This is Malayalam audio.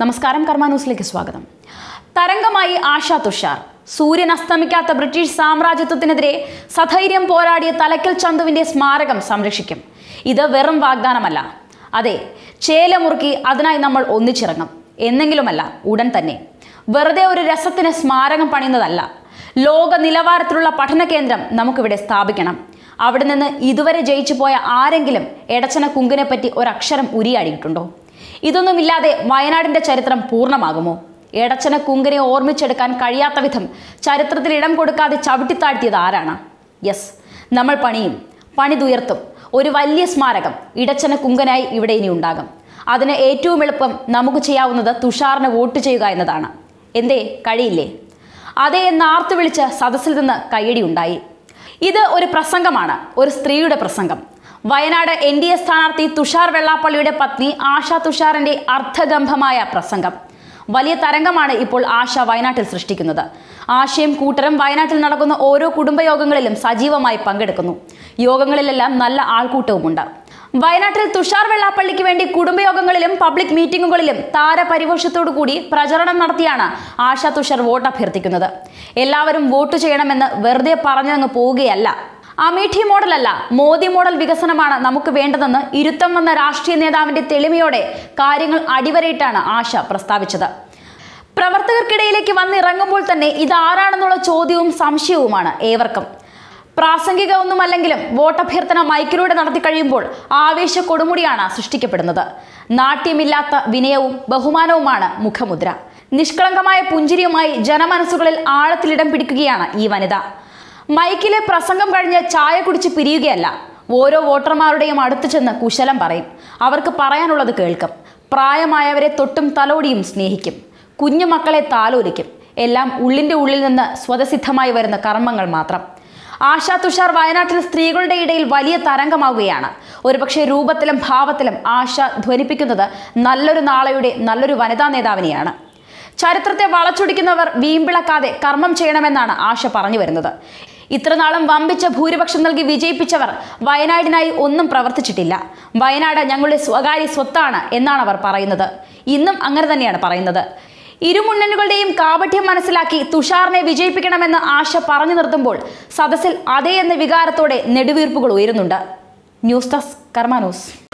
നമസ്കാരം കർമ്മ ന്യൂസിലേക്ക് സ്വാഗതം തരംഗമായി ആശാ തുഷാർ സൂര്യൻ അസ്തമിക്കാത്ത ബ്രിട്ടീഷ് സാമ്രാജ്യത്വത്തിനെതിരെ സധൈര്യം പോരാടിയ തലക്കൽ ചന്തുവിന്റെ സ്മാരകം സംരക്ഷിക്കും ഇത് വെറും വാഗ്ദാനമല്ല അതെ ചേലമുറുക്കി അതിനായി നമ്മൾ ഒന്നിച്ചിറങ്ങും എന്നെങ്കിലുമല്ല ഉടൻ തന്നെ വെറുതെ ഒരു രസത്തിന് സ്മാരകം പണിയുന്നതല്ല ലോക നിലവാരത്തിലുള്ള പഠന കേന്ദ്രം നമുക്കിവിടെ സ്ഥാപിക്കണം അവിടെ നിന്ന് ഇതുവരെ ജയിച്ചു പോയ ആരെങ്കിലും എടച്ചന കുങ്കിനെ പറ്റി ഒരക്ഷരം ഉരിയാടിയിട്ടുണ്ടോ ഇതൊന്നുമില്ലാതെ വയനാടിന്റെ ചരിത്രം പൂർണ്ണമാകുമോ എടച്ചന കുങ്കിനെ ഓർമ്മിച്ചെടുക്കാൻ കഴിയാത്ത വിധം ചരിത്രത്തിൽ ഇടം കൊടുക്കാതെ ചവിട്ടിത്താഴ്ത്തിയത് ആരാണ് യെസ് നമ്മൾ പണിയും പണിതുയർത്തും ഒരു വലിയ സ്മാരകം ഇടച്ചന കുങ്കനായി ഇവിടെ ഇനി ഉണ്ടാകും അതിന് ഏറ്റവും എളുപ്പം നമുക്ക് ചെയ്യാവുന്നത് തുഷാറിന് വോട്ട് ചെയ്യുക എന്നതാണ് എന്തേ കഴിയില്ലേ അതേ എന്നാർത്തു വിളിച്ച് സദസ്സിൽ നിന്ന് കയ്യടി ഉണ്ടായി ഇത് ഒരു പ്രസംഗമാണ് ഒരു സ്ത്രീയുടെ പ്രസംഗം വയനാട് എൻ ഡി എ സ്ഥാനാർത്ഥി തുഷാർ വെള്ളാപ്പള്ളിയുടെ പത്നി ആശ തുഷാറിന്റെ അർത്ഥഗംഭമായ പ്രസംഗം വലിയ തരംഗമാണ് ഇപ്പോൾ ആശ വയനാട്ടിൽ സൃഷ്ടിക്കുന്നത് ആശയും കൂട്ടരും വയനാട്ടിൽ നടക്കുന്ന ഓരോ കുടുംബയോഗങ്ങളിലും സജീവമായി പങ്കെടുക്കുന്നു യോഗങ്ങളിലെല്ലാം നല്ല ആൾക്കൂട്ടവുമുണ്ട് വയനാട്ടിൽ തുഷാർ വെള്ളാപ്പള്ളിക്ക് വേണ്ടി കുടുംബയോഗങ്ങളിലും പബ്ലിക് മീറ്റിംഗുകളിലും താരപരിവേഷത്തോടു കൂടി പ്രചരണം നടത്തിയാണ് ആശ തുഷാർ വോട്ട് അഭ്യർത്ഥിക്കുന്നത് എല്ലാവരും വോട്ട് ചെയ്യണമെന്ന് വെറുതെ പറഞ്ഞങ്ങ് പോവുകയല്ല അമേഠി മോഡലല്ല മോദി മോഡൽ വികസനമാണ് നമുക്ക് വേണ്ടതെന്ന് ഇരുത്തം വന്ന രാഷ്ട്രീയ നേതാവിന്റെ തെളിമയോടെ കാര്യങ്ങൾ അടിവരയിട്ടാണ് ആശ പ്രസ്താവിച്ചത് പ്രവർത്തകർക്കിടയിലേക്ക് വന്നിറങ്ങുമ്പോൾ തന്നെ ഇതാരാണെന്നുള്ള ചോദ്യവും സംശയവുമാണ് ഏവർക്കും പ്രാസംഗിക ഒന്നുമല്ലെങ്കിലും വോട്ടഭ്യർത്ഥന മൈക്കിലൂടെ നടത്തി കഴിയുമ്പോൾ ആവേശ കൊടുമുടിയാണ് സൃഷ്ടിക്കപ്പെടുന്നത് നാട്യമില്ലാത്ത വിനയവും ബഹുമാനവുമാണ് മുഖമുദ്ര നിഷ്കളങ്കമായ പുഞ്ചിരിയുമായി ജനമനസ്സുകളിൽ ആഴത്തിലിടം പിടിക്കുകയാണ് ഈ വനിത മൈക്കിലെ പ്രസംഗം കഴിഞ്ഞ് ചായ കുടിച്ച് പിരിയുകയല്ല ഓരോ വോട്ടർമാരുടെയും അടുത്ത് ചെന്ന് കുശലം പറയും അവർക്ക് പറയാനുള്ളത് കേൾക്കും പ്രായമായവരെ തൊട്ടും തലോടിയും സ്നേഹിക്കും കുഞ്ഞുമക്കളെ താലോലിക്കും എല്ലാം ഉള്ളിൻ്റെ ഉള്ളിൽ നിന്ന് സ്വതസിദ്ധമായി വരുന്ന കർമ്മങ്ങൾ മാത്രം ആശാ തുഷാർ വയനാട്ടിൽ സ്ത്രീകളുടെ ഇടയിൽ വലിയ തരംഗമാവുകയാണ് ഒരുപക്ഷെ രൂപത്തിലും ഭാവത്തിലും ആശ ധ്വനിപ്പിക്കുന്നത് നല്ലൊരു നാളെയുടെ നല്ലൊരു വനിതാ നേതാവിനെയാണ് ചരിത്രത്തെ വളച്ചൊടിക്കുന്നവർ വീമ്പിളക്കാതെ കർമ്മം ചെയ്യണമെന്നാണ് ആശ പറഞ്ഞു വരുന്നത് ഇത്രനാളും വമ്പിച്ച ഭൂരിപക്ഷം നൽകി വിജയിപ്പിച്ചവർ വയനാടിനായി ഒന്നും പ്രവർത്തിച്ചിട്ടില്ല വയനാട് ഞങ്ങളുടെ സ്വകാര്യ സ്വത്താണ് എന്നാണ് അവർ പറയുന്നത് ഇന്നും അങ്ങനെ തന്നെയാണ് പറയുന്നത് ഇരുമുന്നണികളുടെയും കാപഠ്യം മനസ്സിലാക്കി തുഷാറിനെ വിജയിപ്പിക്കണമെന്ന് ആശ പറഞ്ഞു നിർത്തുമ്പോൾ സദസ്സിൽ അതേ എന്ന വികാരത്തോടെ നെടുവീർപ്പുകൾ ഉയരുന്നുണ്ട് ന്യൂസ് ഡെസ്ക് കർമ്മ ന്യൂസ്